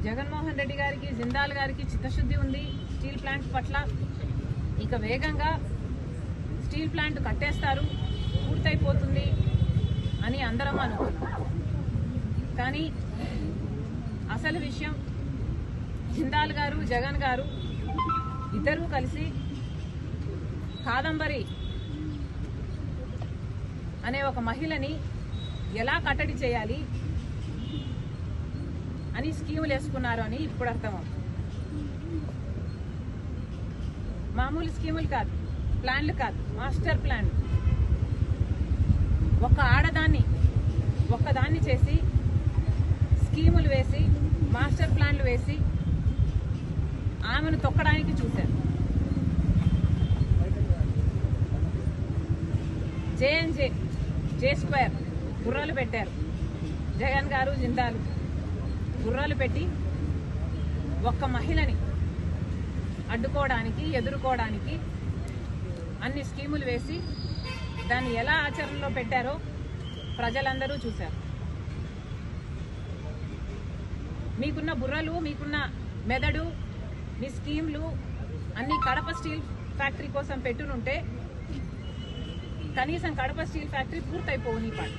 జగన్మోహన్ రెడ్డి గారికి జిందాల్ గారికి చిత్తశుద్ధి ఉంది స్టీల్ ప్లాంట్ పట్ల ఇక వేగంగా స్టీల్ ప్లాంట్ కట్టేస్తారు పూర్తయిపోతుంది అని అందరం అనుకున్నాం కానీ అసలు విషయం జిందాల్ గారు జగన్ గారు ఇద్దరూ కలిసి కాదంబరి అనే ఒక మహిళని ఎలా కట్టడి చేయాలి అని స్కీములు వేసుకున్నారు అని ఇప్పుడు అర్థమవుతుంది మామూలు స్కీములు కాదు ప్లాన్లు కాదు మాస్టర్ ప్లాన్ ఒక ఆడదాన్ని ఒక్కదాన్ని చేసి స్కీములు వేసి మాస్టర్ ప్లాన్లు వేసి ఆమెను తొక్కడానికి చూశారు జేఎన్జే జే స్క్వేర్ గుర్రాలు పెట్టారు జగన్ గారు జిందాలు గుర్రాలు పెట్టి ఒక్క మహిళని అడ్డుకోవడానికి ఎదుర్కోవడానికి అన్ని స్కీములు వేసి దాన్ని ఎలా ఆచరణలో పెట్టారో ప్రజలందరూ చూశారు మీకున్న బుర్రలు మీకున్న మెదడు మీ స్కీమ్లు అన్ని కడప స్టీల్ ఫ్యాక్టరీ కోసం పెట్టునుంటే కనీసం కడప స్టీల్ ఫ్యాక్టరీ పూర్తయిపోవు నీ పాటు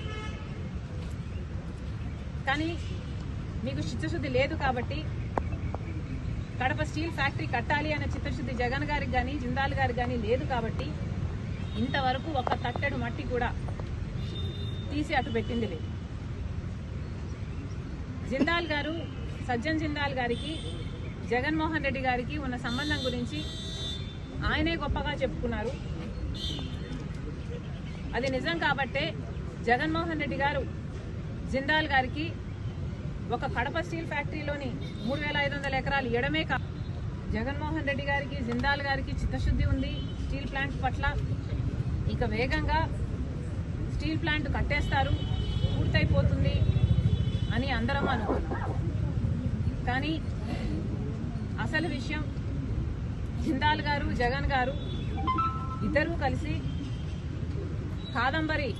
కానీ మీకు చిత్తశుద్ధి లేదు కాబట్టి కడప స్టీల్ ఫ్యాక్టరీ కట్టాలి అనే చిత్తశుద్ధి జగన్ గారికి కానీ జిందాల్ గారికి కానీ లేదు కాబట్టి ఇంతవరకు ఒక తట్టెడు మట్టి కూడా తీసి అటు పెట్టింది లేదు జిందాల్ గారు సజ్జన్ జిందాల్ గారికి జగన్మోహన్ రెడ్డి గారికి ఉన్న సంబంధం గురించి ఆయనే గొప్పగా చెప్పుకున్నారు అది నిజం కాబట్టే జగన్మోహన్ రెడ్డి గారు జిందాల్ గారికి ఒక కడప స్టీల్ ఫ్యాక్టరీలోని మూడు వేల ఐదు వందల ఎకరాలు ఇవ్వడమే కా జగన్మోహన్ రెడ్డి గారికి జిందాల్ గారికి చిత్తశుద్ధి ఉంది స్టీల్ ప్లాంట్ పట్ల ఇక వేగంగా స్టీల్ ప్లాంట్ కట్టేస్తారు పూర్తయిపోతుంది అని అందరం అనుకున్నాం కానీ అసలు విషయం జిందాల్ గారు జగన్ గారు ఇద్దరూ కలిసి కాదంబరి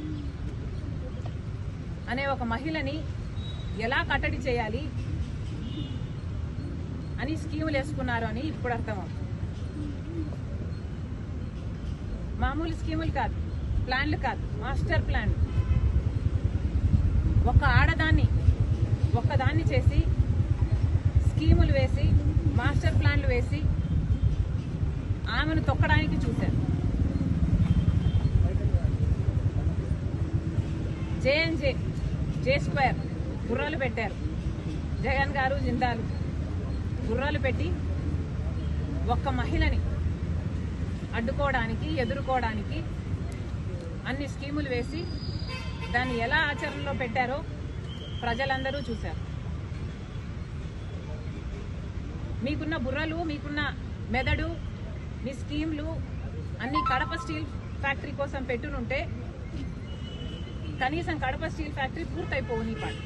అనే ఒక మహిళని ఎలా కట్టడి చేయాలి అని స్కీములు వేసుకున్నారు అని ఇప్పుడు అర్థమవుతుంది మామూలు స్కీములు కాదు ప్లాన్లు కాదు మాస్టర్ ప్లాన్ ఒక ఆడదాన్ని ఒక్కదాన్ని చేసి స్కీములు వేసి మాస్టర్ ప్లాన్లు వేసి ఆమెను తొక్కడానికి చూశారు జేఎన్జే జే స్క్వేర్ గుర్రాలు పెట్టారు జగన్ గారు జిందాలు గుర్రాలు పెట్టి ఒక్క మహిళని అడ్డుకోవడానికి ఎదుర్కోవడానికి అన్ని స్కీములు వేసి దాన్ని ఎలా ఆచరణలో పెట్టారో ప్రజలందరూ చూశారు మీకున్న బుర్రలు మీకున్న మెదడు మీ స్కీమ్లు అన్ని కడప స్టీల్ ఫ్యాక్టరీ కోసం పెట్టునుంటే కనీసం కడప స్టీల్ ఫ్యాక్టరీ పూర్తయిపోవు నీ పాటు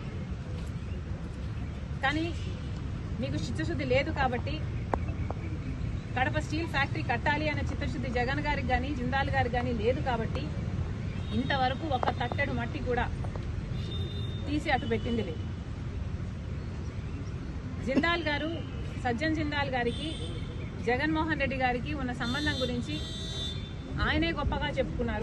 కానీ మీకు చిత్తశుద్ధి లేదు కాబట్టి కడప స్టీల్ ఫ్యాక్టరీ కట్టాలి అనే చిత్తశుద్ధి జగన్ గారికి కానీ జిందాల్ గారికి కానీ లేదు కాబట్టి ఇంతవరకు ఒక తట్టెడు మట్టి కూడా తీసి అటు పెట్టింది లేదు జిందాల్ గారు సజ్జన్ జిందాల్ గారికి జగన్మోహన్ రెడ్డి గారికి ఉన్న సంబంధం గురించి ఆయనే గొప్పగా చెప్పుకున్నారు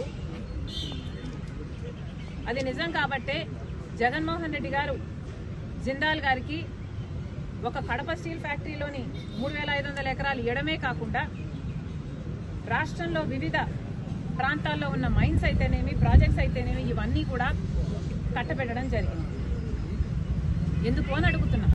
అది నిజం కాబట్టే జగన్మోహన్ రెడ్డి గారు జిందాల్ గారికి ఒక కడప స్టీల్ ఫ్యాక్టరీలోని మూడు వేల ఐదు వందల ఎకరాలు ఇవ్వడమే కాకుండా రాష్ట్రంలో వివిధ ప్రాంతాల్లో ఉన్న మైన్స్ అయితేనేమి ప్రాజెక్ట్స్ అయితేనేమి ఇవన్నీ కూడా కట్టబెట్టడం జరిగింది ఎందుకు అని అడుగుతున్నా